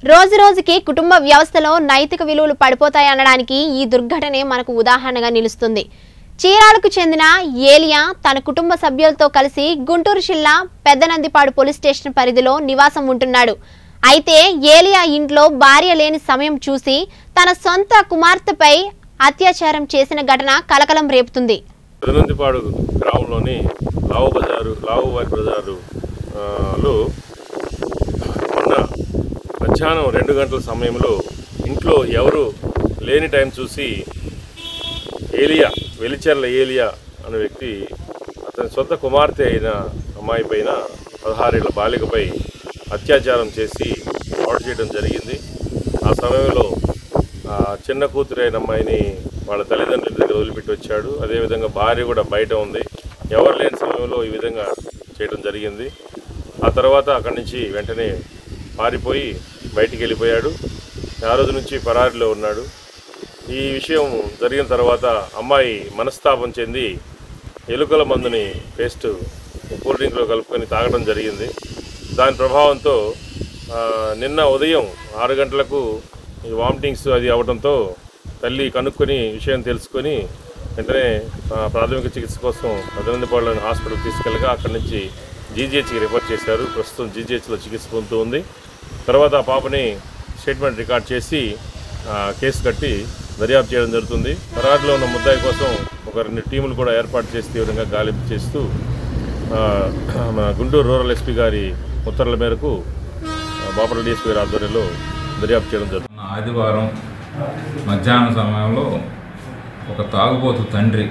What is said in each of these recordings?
రోజు రోజుకి కుటుంబ వ్యవస్థలో నైతిక విలువలు పడిపోతాయనడానికి ఈ దుర్ఘటనే మనకు ఉదాహరణగా నిలుస్తుంది చీరాలకు చెందిన ఏలియా తన కుటుంబ సభ్యులతో కలిసి గుంటూరు జిల్లా పెద్దనందిపాడు పోలీస్ స్టేషన్ పరిధిలో నివాసం ఉంటున్నాడు అయితే ఏలియా ఇంట్లో భార్య లేని సమయం చూసి తన సొంత కుమార్తెపై అత్యాచారం చేసిన ఘటన కలకలం రేపుతుంది తిరునందిపాడు గ్రామంలోని లావు బజారు లావు వారి బజారు ఆ, లో మొన్న మధ్యాహ్నం రెండు గంటల సమయంలో ఇంట్లో ఎవరు లేని టైం చూసి ఏలియా వెలిచెర్ల ఏలియా అనే వ్యక్తి అతని సొంత కుమార్తె అయిన అమ్మాయి పైన పదహారేళ్ల బాలికపై అత్యాచారం చేసి పాడు చేయడం జరిగింది ఆ సమయంలో ఆ చిన్న కూతురైన అమ్మాయిని వాళ్ళ తల్లిదండ్రుల దగ్గర వదిలిపెట్టి వచ్చాడు అదేవిధంగా భార్య కూడా బయట ఉంది ఎవరు లేని సమయంలో ఈ విధంగా చేయడం జరిగింది ఆ తర్వాత అక్కడి నుంచి వెంటనే పారిపోయి బయటికి వెళ్ళిపోయాడు ఆ రోజు నుంచి పరారిలో ఉన్నాడు ఈ విషయం జరిగిన తర్వాత అమ్మాయి మనస్తాపం చెంది ఎలుకల మందుని పేస్ట్ కూల్ డ్రింక్లో కలుపుకొని తాగడం జరిగింది దాని ప్రభావంతో ఆ, నిన్న ఉదయం ఆరు గంటలకు ఈ వామిటింగ్స్ అది అవడంతో తల్లి కనుక్కొని విషయం తెలుసుకొని వెంటనే ఆ, ప్రాథమిక చికిత్స కోసం పెదనందిపాడులోని హాస్పిటల్ తీసుకెళ్ళగా అక్కడి నుంచి జీజీహెచ్కి రిఫర్ చేశారు ప్రస్తుతం జీజీహెచ్లో చికిత్స పొందుతూ ఉంది తర్వాత ఆ పాపని స్టేట్మెంట్ రికార్డ్ చేసి ఆ, కేసు కట్టి దర్యాప్తు చేయడం జరుగుతుంది పరారిలో ఉన్న ముద్దాయి కోసం ఒక రెండు టీములు కూడా ఏర్పాటు చేసి తీవ్రంగా గాలింపు చేస్తూ ఆ, మన గుంటూరు రూరల్ ఎస్పీ గారి ఉత్తర్వుల మేరకు ఆ, బాపట్ల డిఎస్పీ గారి ఆధ్వర్యంలో దర్యాప్తు చేయడం జరుగుతుంది మొన్న ఆదివారం మధ్యాహ్నం సమయంలో ఒక తాగుబోతు తండ్రి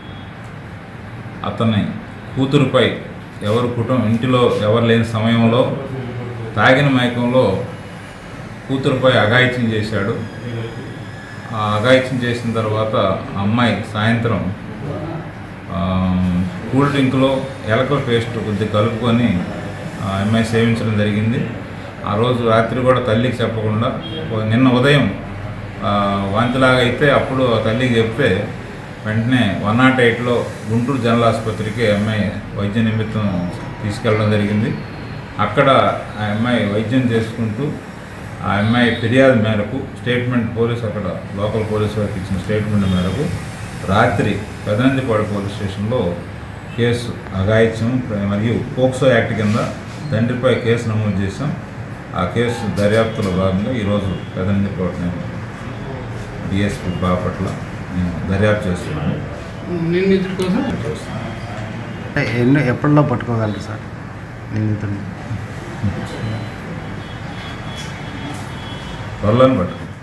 అతని కూతురుపై ఎవరు కుటుంబం ఇంటిలో ఎవరు లేని సమయంలో తాగిన మైకంలో కూతురుపై అఘాయిత్యం చేశాడు ఆ అఘాయిత్యం చేసిన తర్వాత ఆ అమ్మాయి సాయంత్రం ఆ, కూల్ డ్రింక్లో ఎలకల పేస్ట్ కొద్దిగా కలుపుకొని ఆ అమ్మాయి సేవించడం జరిగింది ఆ రోజు రాత్రి కూడా తల్లికి చెప్పకుండా ఓ- నిన్న ఉదయం ఆ, వాంతిలాగా అయితే అప్పుడు ఆ తల్లికి చెప్తే వెంటనే వన్ నాట్ ఎయిట్లో గుంటూరు జనరల్ ఆసుపత్రికి ఆ అమ్మాయి వైద్య నిమిత్తం తీసుకెళ్ళడం జరిగింది అక్కడ ఆ అమ్మాయి వైద్యం చేసుకుంటూ ఆ అమ్మాయి ఫిర్యాదు మేరకు స్టేట్మెంట్ పోలీస్ అక్కడ లోకల్ పోలీస్ వారికి ఇచ్చిన స్టేట్మెంట్ మేరకు రాత్రి పెదనందిపాడు పోలీస్ స్టేషన్లో కేసు అఘాయిత్యం మరియు పోక్సో యాక్ట్ కింద తండ్రిపై కేసు నమోదు చేశాం ఆ కేసు దర్యాప్తులో భాగంగా ఈరోజు పెదనందిపాడు నేను డిఎస్పీ బాపట్ల నేను దర్యాప్తు చేస్తున్నాను నిందితుడి కోసం అంటే ఎన్ని ఎప్పటిలో పట్టుకోగలరు సార్ నిందితుడిని త్వరలోనే పట్టుకుంటాం